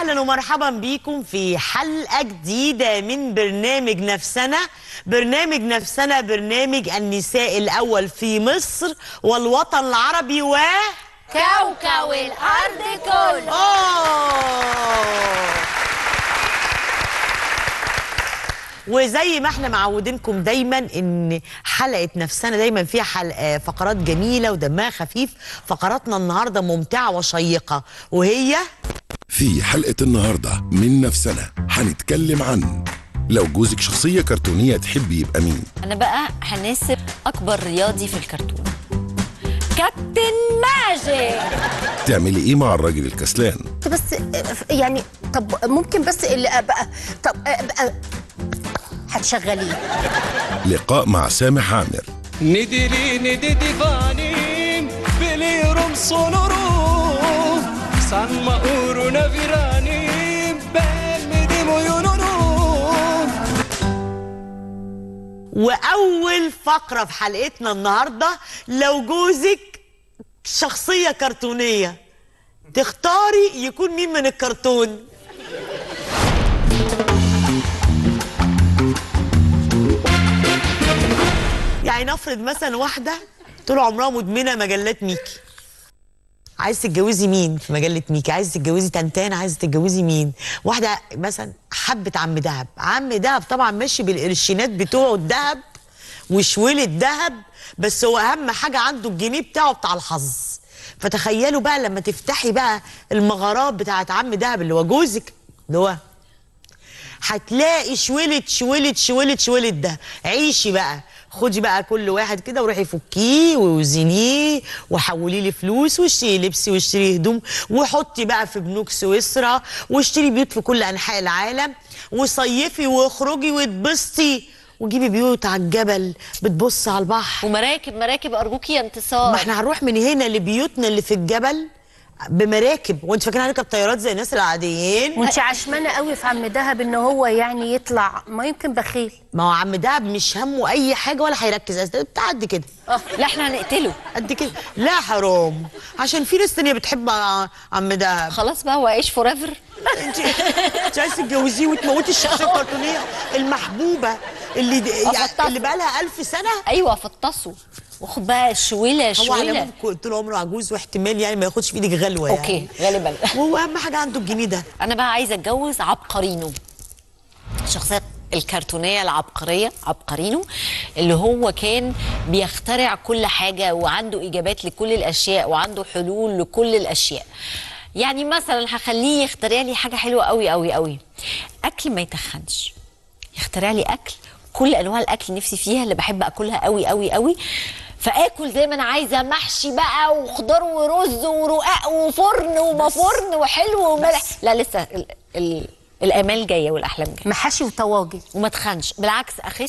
اهلا ومرحبا بيكم في حلقه جديده من برنامج نفسنا برنامج نفسنا برنامج النساء الاول في مصر والوطن العربي و كوكب الأرض كله أوه. وزي ما احنا معودينكم دايما ان حلقه نفسنا دايما فيها حلقة فقرات جميله ودمها خفيف فقراتنا النهارده ممتعه وشيقه وهي في حلقة النهاردة من نفسنا هنتكلم عن لو جوزك شخصية كرتونية تحبي يبقى مين أنا بقى هناسب أكبر رياضي في الكرتون كابتن ماجيك تعملي ايه مع الراجل الكسلان بس يعني طب ممكن بس اللي ابقى طب ابقى هتشغليه لقاء مع سامح عامر ندري ندي فانين بليرم صنورو سانما اورونا فيرانين بمدي ميونونو واول فقره في حلقتنا النهارده لو جوزك شخصيه كرتونيه تختاري يكون مين من الكرتون يعني نفرض مثلا واحده طول عمرها مدمنه مجلات ميكي عايز تتجوزي مين في مجله ميكي عايز تتجوزي تنتان عايز تتجوزي مين واحده مثلا حبت عم دهب عم دهب طبعا ماشي بالقرشينات بتوعه الدهب وشويلة دهب بس هو اهم حاجه عنده الجنيه بتاعه بتاع الحظ فتخيلوا بقى لما تفتحي بقى المغارات بتاعت عم دهب اللي هو جوزك اللي هو هتلاقي شولت شولت شولت شولت ده عيشي بقى خدي بقى كل واحد كده وروحي فكيه ووزنيه وحولي لي فلوس واشتري لبس واشتري هدوم وحطي بقى في بنوك سويسرا واشتري بيوت في كل انحاء العالم وصيفي واخرجي واتبسطي وجيبي بيوت على الجبل بتبص على البحر ومراكب مراكب أرجوكي يا انتصار ما احنا هنروح من هنا لبيوتنا اللي في الجبل بمراكب وانت فاكرين هنركب طيارات زي الناس العاديين وانت عشمانه قوي في عم دهب ان هو يعني يطلع ما يمكن بخيل ما هو عم دهب مش همه اي حاجه ولا هيركز أصل بتاع قد كده لا احنا هنقتله قد كده لا حرام عشان في ناس تانية بتحب ع- عم دهب خلاص بقى هو عيش فور ايفر انت انت عايز تتجوزيه وتموتي الشخصيه الكرتونيه المحبوبه اللي د- يعني أفطسه. اللي بقى لها 1000 سنه ايوه فطسه واخد بقى شويله هو على شويله العموم طول عمره عجوز واحتمال يعني ما ياخدش في ايدك غلوه يعني اوكي غالبا وهو اهم حاجه عنده الجنيه ده انا بقى عايزه اتجوز عبقرينو الشخصيه الكرتونيه العبقريه عبقرينو اللي هو كان بيخترع كل حاجه وعنده اجابات لكل الاشياء وعنده حلول لكل الاشياء يعني مثلا هخليه يخترع لي حاجه حلوه قوي قوي قوي اكل ما يتخنش يخترع لي اكل كل انواع الاكل نفسي فيها اللي بحب اكلها قوي قوي قوي فاكل زي ما انا عايزه محشي بقى وخضار ورز ورقاق وفرن وما فرن وحلو وملح لا لسه ال ال الامال جايه والاحلام جايه محاشي وطواجن وما تخنش بالعكس اخس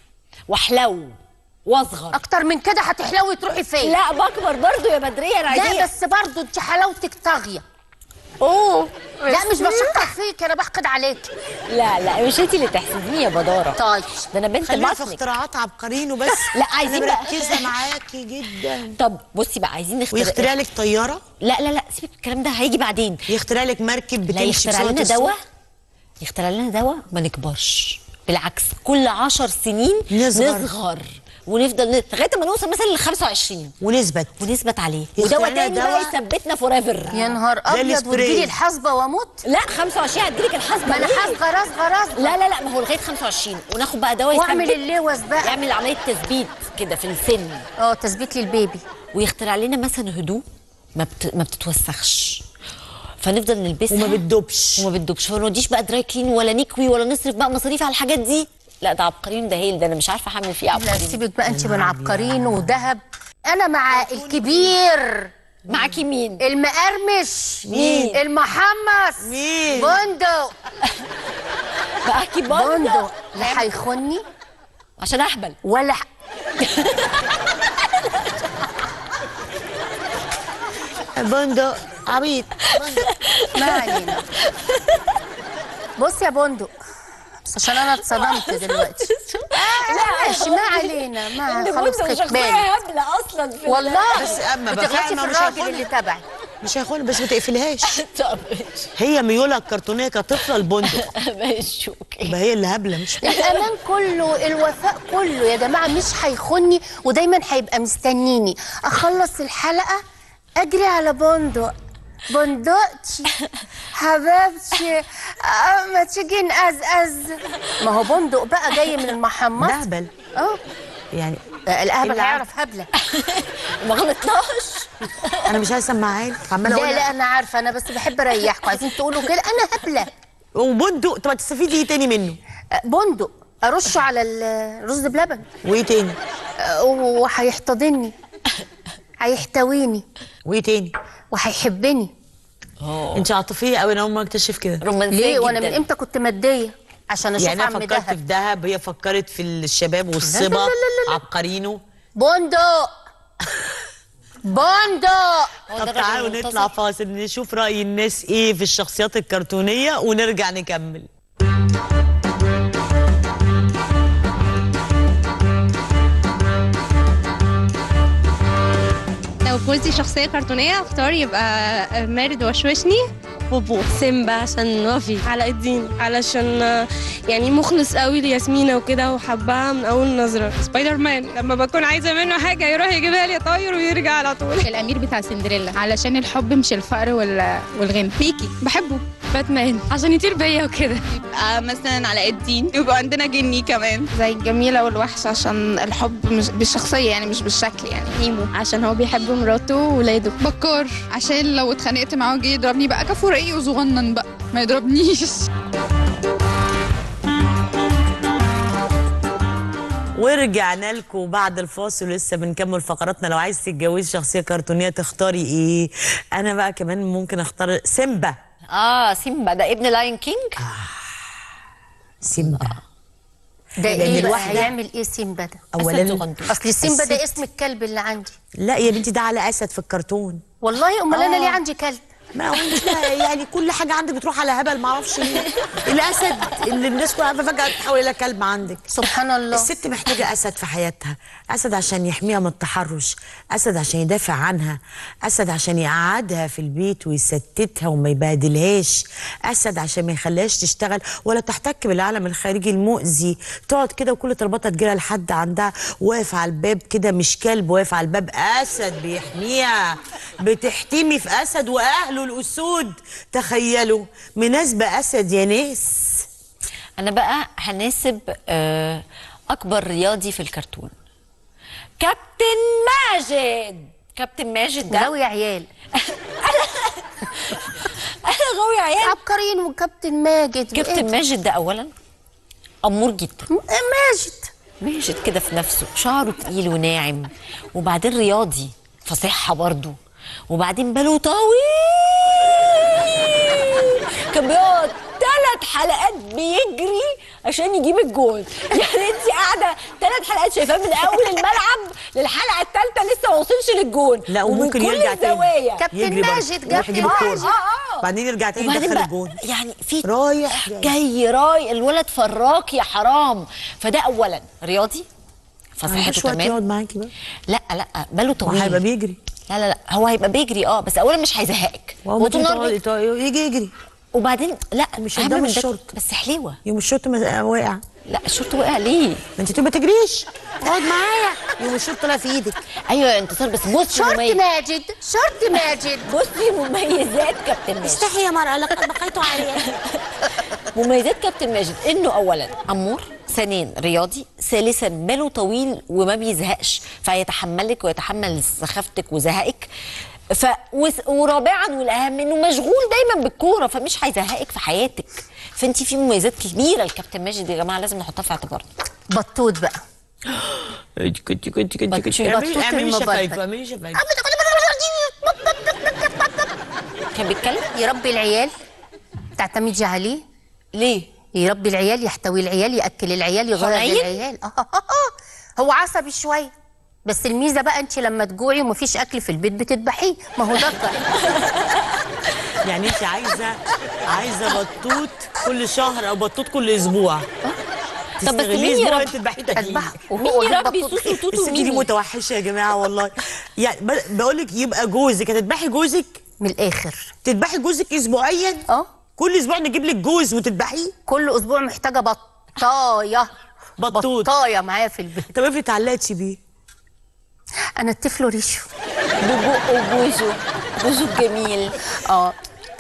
واحلو واصغر اكتر من كده هتحلوي تروحي فين لا بكبر برضو يا بدريه انا لا عايزاه بس برضه انت حلاوتك طاغيه اوه لا مش بشكر فيك انا بحقد عليك لا لا مش انت اللي تحسديني يا بداره طيب ده انا بنت خلينا في بطنك اختراعات عبقرين وبس لا، عايزين انا بقى. مركزه معاكي جدا طب بصي بقى عايزين نخترع ويخترع لك طياره لا لا لا سيبك الكلام ده هيجي بعدين يخترع لك مركب لا بتمشي يخترع بسرعه لنا الصوت. دواء يخترع لنا دواء ما نكبرش بالعكس كل عشر سنين نصغر. نصغر ونفضل ن- لغايه ما نوصل مثلا ل 25 ونثبت ونثبت عليه يخترع ودواء لنا تاني بقى دواء. يثبتنا فور ايفر يا نهار ابيض السبراي. وتجيلي الحصبه واموت لا 25 هتجيلك الحصبه ما انا ليه؟ حاصغر اصغر اصغر لا لا لا ما هو لغايه 25 وناخد بقى دواء واعمل يثبت اللوز بقى يعمل عمليه تثبيت كده في السن اه تثبيت للبيبي ويخترع لنا مثلا هدوم ما بت... ما بتتوسخش فنفضل نلبسها وما بتدوبش وما بتدوبش فما نوديش بقى دراي كلين ولا نكوي ولا نصرف بقى مصاريف على الحاجات دي لا ده عبقريين ده هيل ده انا مش عارفه هعمل فيه لا عبقريين سيبك بقى انت من عبقرين وذهب انا مع الكبير معاكي مين المقرمش مين؟ المحمص مين؟ بندق معاكي برضه بندق لا هيخني عشان اهبل ولا ح... بندق عبيط ما علينا بص يا بندق بس عشان انا اتصدمت دلوقتي لا ماشي ما علينا ما خلاص خدت بالي هبله اصلا في والله بس أما بتغلطي بفهم في مش الراجل هاخدها. اللي تبعي مش هيخون بس ما تقفلهاش طب هي ميولها الكرتونيه كطفله البندق ماشي اوكي يبقى هي اللي هبله مش الامان كله الوفاء كله يا جماعه مش هيخوني ودايما هيبقى مستنيني اخلص الحلقه اجري على بندق بندقتي حبيبتي آه، ما تيجي نقزقز ما هو بندق بقى جاي من المحمص ده هبل اه يعني الاهبل اللي هيعرف هبله ما غلطناش انا مش عايزه اسمعها لك عماله لا اقول لا انا عارفه انا بس بحب اريحكم عايزين تقولوا كده انا هبله وبندق طب تستفيدي ايه تاني منه آه، بندق ارشه على الرز بلبن وايه تاني آه، وهيحتضني هيحتويني وايه تاني وهيحبني انت عاطفيه قوي انا اول ما اكتشف كده رومانسيه ليه وانا من جداً. امتى كنت ماديه عشان اشوف يعني انا عم فكرت في دهب دهب هي فكرت في الشباب والصبا لا، لا، لا. عبقرينو بندق بندق هو ده طب الراجل تعالوا المنتصر؟ نطلع فاصل نشوف راي الناس ايه في الشخصيات الكرتونيه ونرجع نكمل لو جوزي شخصية كرتونية اختار يبقى مارد وشوشني بوبو سيمبا عشان وفي علاء الدين علشان يعني مخلص قوي لياسمينة وكده وحبها من أول نظرة سبايدر مان لما بكون عايزة منه حاجة يروح يجيبها لي طاير ويرجع على طول الامير بتاع سندريلا علشان الحب مش الفقر وال- والغنى ميكي بحبه باتمان عشان يطير بيا وكده يبقى مثلا علاء الدين يبقى عندنا جني كمان زي الجميلة والوحش عشان الحب مش بالشخصية يعني مش بالشكل يعني نيمو عشان هو بيحب مراته وولاده بكار عشان لو اتخانقت معاه وجه يضربني بقى كفو رقيق وصغنن بقى ما يضربنيش ورجعنا لكم بعد الفاصل لسه بنكمل فقراتنا لو عايز تتجوزي شخصيه كرتونيه تختاري ايه انا بقى كمان ممكن اختار سيمبا اه سيمبا ده ابن لاين كينج سيمبا ده لأن ايه بقى الواحدة- هيعمل ايه سيمبا ده اولا صغنطوط. اصل السيمبا ده الست- اسم الكلب اللي عندي لا يا بنتي ده على اسد في الكرتون والله امال انا آه. ليه عندي كلب ما هو انت بقى يعني كل حاجه عندك بتروح على هبل ما اعرفش ليه الاسد اللي الناس كلها عارفه فجاه تحول الى كلب عندك سبحان الله الست محتاجة أسد في حياتها أسد عشان يحميها من التحرش أسد عشان يدافع عنها أسد عشان يقعدها في البيت ويستتها وما يبهدلهاش أسد عشان ما يخليهاش تشتغل ولا تحتك بالعالم الخارجي المؤذي تقعد كده وكل طلباتها تجيلها لحد عندها واقف على الباب كده مش كلب واقف على الباب أسد بيحميها بتحتمي في أسد وأهله الأسود تخيلوا مناسبة أسد يا ناس انا بقى هناسب آه اكبر رياضي في الكرتون كابتن ماجد كابتن ماجد ده غاوي عيال انا غاوي عيال عبقريين وكابتن ماجد كابتن ماجد ده اولا امور جدا م- ماجد ماجد كده في نفسه شعره تقيل وناعم وبعدين رياضي فصحة برضه وبعدين باله طويل كان بيقعد ثلاث حلقات بيجري عشان يجيب الجول يعني انت قاعده ثلاث حلقات شايفاه من اول الملعب للحلقه الثالثه لسه ما وصلش للجول لا ومن وممكن كل يرجع تاني الزوايا كابتن يجري برضه، ماجد يروح كابتن يجيب الكورة. ماجد اه اه بعدين يرجع تاني وبعدين يدخل بقى الجون يعني في رايح جاي راي الولد فراك يا حرام فده اولا رياضي فصحته مش وقت تمام يقعد معاكي بقى لا لا باله هو طويل هيبقى بيجري لا لا لا هو هيبقى بيجري اه بس اولا مش هيزهقك وهو هو طول ممكن النهار بي- تقعد- تقعد- يجي يجري وبعدين لا مش أهم قدام من ده الشرطة. بس حلوه يوم الشرط ما- واقع لا الشرطه وقع ليه ما انت تقولي ما تجريش اقعد معايا يوم الشرط طلع في ايدك ايوه يا انتصار بس بصي شرط مميز ماجد شرط ماجد بصي مميزات كابتن ماجد استحي يا مرأة لقد بقيت عليا مميزات كابتن ماجد انه اولا امور ثانيا رياضي ثالثا باله طويل وما بيزهقش فيتحملك ويتحمل سخافتك وزهقك ف وس- ورابعا والاهم انه مشغول دايما بالكوره فمش هيزهقك في حياتك فانت في مميزات كبيره لكابتن ماجد يا جماعه لازم نحطها في اعتبارنا بطوط بقى كنت كنت كنت كنت بطوط اعملي اعملي المبطط. شفايف اعملي شفايف كان بيتكلم يربي العيال تعتمدي عليه ليه يربي العيال يحتوي العيال ياكل العيال يغير حنين؟ العيال آه آه آه آه. هو عصبي شويه بس الميزه بقى انت لما تجوعي ومفيش اكل في البيت بتذبحيه ما هو ذكر يعني انت عايزه عايزه بطوط كل شهر او بطوط كل اسبوع طب بس تستغليه مين اسبوع يربي- انت تذبحيه تاكليه اذبحه مين وهو يربي البطوط سوسو وتوتو الست دي وميمي متوحشه يا جماعه والله يعني بقول لك يبقى جوزك هتذبحي جوزك من الاخر تذبحي جوزك اسبوعيا اه كل اسبوع نجيب لك جوز وتذبحيه كل اسبوع محتاجه بطايه بطوط. بطايه معايا في البيت طب افرض اتعلقتي بيه انا الطفل ريشو ببقه وبوزه بوزه الجميل اه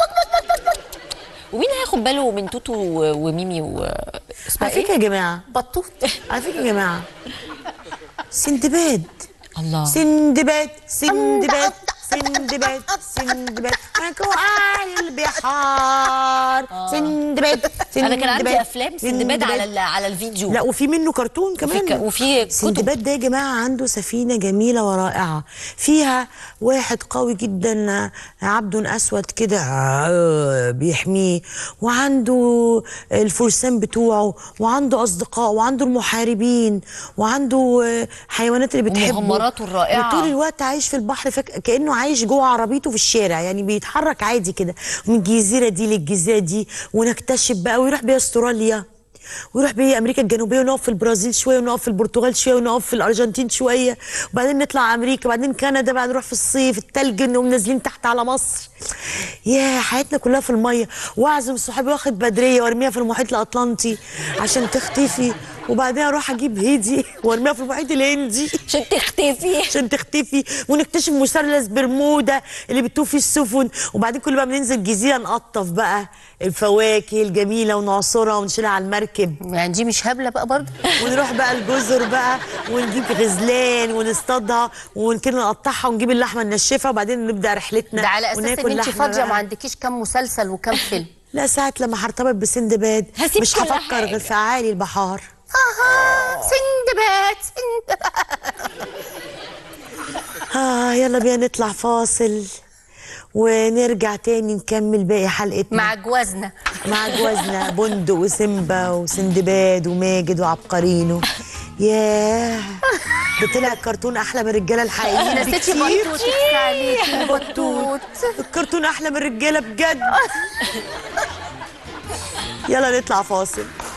ومين هياخد باله من توتو و- وميمي و اسمها على ايه؟ فكره يا جماعه بطوط على فكره يا جماعه سندباد الله سندباد سندباد سندباد سندباد معاكوا أهل البحار سندباد انا كان عندي سندباد، افلام سندباد على ال- على الفيديو لا وفي منه كرتون وفي كمان ك- وفي كتب سندباد ده يا جماعه عنده سفينه جميله ورائعه فيها واحد قوي جدا عبد اسود كده آه، بيحميه وعنده الفرسان بتوعه وعنده اصدقاء وعنده المحاربين وعنده آه، حيوانات اللي بتحبه ومغامراته الرائعة. وطول الوقت عايش في البحر فك... كانه عايش جوه عربيته في الشارع يعني بيتحرك عادي كده من الجزيره دي للجزيره دي ونكتشف بقى ويروح بيها استراليا ويروح بيه امريكا الجنوبيه ونقف في البرازيل شويه ونقف في البرتغال شويه ونقف في الارجنتين شويه وبعدين نطلع امريكا بعدين كندا بعدين نروح في الصيف التلج نقوم نازلين تحت على مصر يا حياتنا كلها في الميه واعزم صحابي واخد بدريه وارميها في المحيط الاطلنطي عشان تختفي وبعدين اروح اجيب هيدي وارميها في المحيط الهندي عشان تختفي عشان تختفي ونكتشف مثلث برمودا اللي بتطوف فيه السفن وبعدين كل بقى بننزل جزيره نقطف بقى الفواكه الجميله ونعصرها ونشيلها على المركب يعني دي مش هبله بقى برضه ونروح بقى الجزر بقى ونجيب غزلان ونصطادها وكده نقطعها ونجيب اللحمه ننشفها وبعدين نبدا رحلتنا ده على اساس وناكل ان انت لحمة فاضيه بقى. ما عندكيش كام مسلسل وكام فيلم لا ساعة لما هرتبط بسندباد هسيب مش كل هفكر حاجة. غير في اعالي البحار اها سندباد سندباد آه يلا بينا نطلع فاصل ونرجع تاني نكمل باقي حلقتنا مع جوازنا مع جوازنا بندق وسيمبا وسندباد وماجد وعبقرينو ياه ده طلع الكرتون احلى من الرجاله الحقيقيين نسيتي بكتير بطوط يخفى عليكي بطوط الكرتون احلى من الرجاله بجد يلا نطلع فاصل